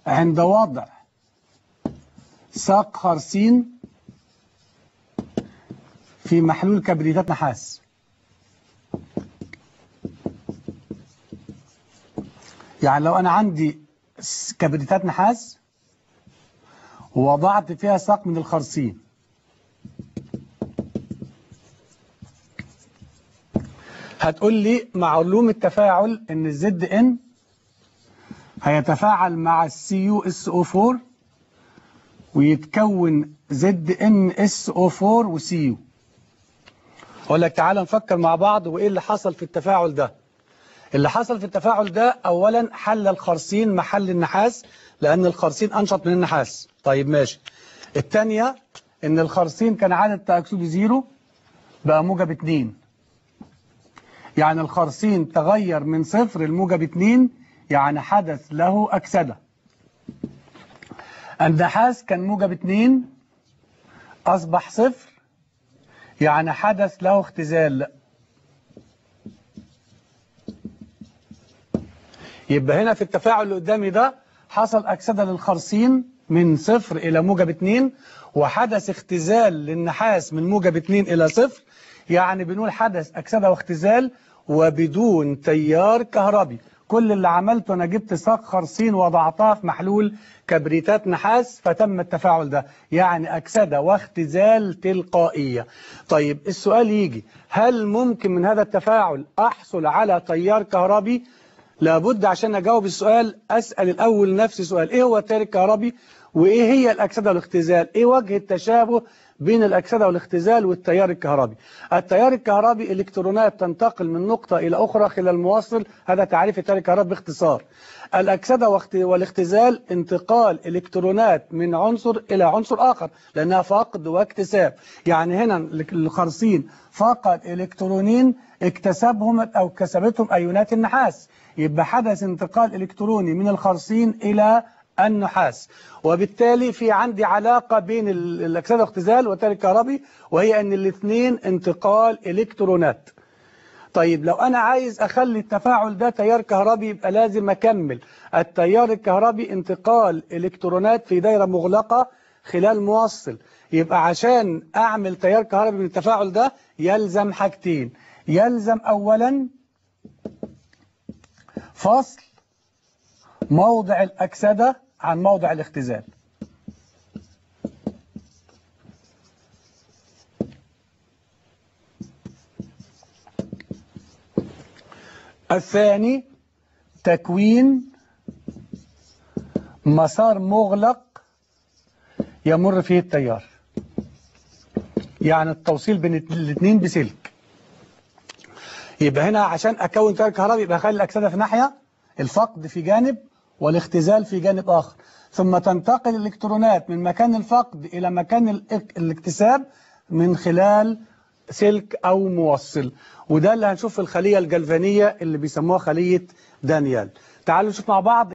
عند وضع ساق خرسين في محلول كبريتات نحاس يعني لو أنا عندي س- كبريتات نحاس ووضعت فيها ساق من الخرسين هتقول لي معلوم التفاعل ان الزد ان هيتفاعل مع السي يو اس او 4 ويتكون زد ان اس او 4 وسي يو اقول لك تعالى نفكر مع بعض وايه اللي حصل في التفاعل ده اللي حصل في التفاعل ده اولا حل الخرسين محل النحاس لان الخرسين انشط من النحاس طيب ماشي الثانيه ان الخرسين كان عدد تاكسده زيرو بقى موجب 2 يعني الخرسين تغير من صفر لموجب 2 يعني حدث له أكسدة النحاس كان موجب 2 أصبح صفر يعني حدث له اختزال يبقى هنا في التفاعل اللي قدامي ده حصل أكسدة للخرسين من صفر إلى موجب 2 وحدث اختزال للنحاس من موجب 2 إلى صفر يعني بنقول حدث أكسدة واختزال وبدون تيار كهربي كل اللي عملته أنا جبت ساق خرسين وضعتها في محلول كبريتات نحاس فتم التفاعل ده يعني أكسدة واختزال تلقائية طيب السؤال يجي هل ممكن من هذا التفاعل أحصل على تيار كهربي لابد عشان أجاوب السؤال أسأل الأول نفسي سؤال إيه هو التيار الكهربي وإيه هي الأكسدة والاختزال إيه وجه التشابه بين الأكسدة والاختزال والتيار الكهربي التيار الكهربي إلكترونات تنتقل من نقطة إلى أخرى خلال الموصل هذا تعريف التيار الكهربي باختصار الأكسدة واخت- والاختزال انتقال إلكترونات من عنصر إلى عنصر آخر لأنها فقد واكتساب يعني هنا الخرسين فقد إلكترونين اكتسبهم أو كسبتهم أيونات النحاس يبقى حدث انتقال إلكتروني من الخرسين إلى النحاس وبالتالي في عندي علاقة بين ال- الأكسدة والاختزال والتيار الكهربي وهي أن الاثنين انتقال إلكترونات طيب لو أنا عايز أخلي التفاعل ده تيار كهربي يبقى لازم أكمل التيار الكهربي انتقال إلكترونات في دايرة مغلقة خلال موصل يبقى عشان أعمل تيار كهربي من التفاعل ده يلزم حاجتين يلزم أولا فصل موضع الأكسدة عن موضع الاختزال الثاني تكوين مسار مغلق يمر فيه التيار يعني التوصيل بين الاثنين بسلك يبقى هنا عشان اكون تيار كهربي يبقى اخلي الاكسده في ناحيه الفقد في جانب والاختزال في جانب اخر ثم تنتقل الالكترونات من مكان الفقد الى مكان الاك- الاكتساب من خلال سلك او موصل وده اللي هنشوف في الخليه الجلفانيه اللي بيسموها خليه دانيال تعالوا نشوف مع بعض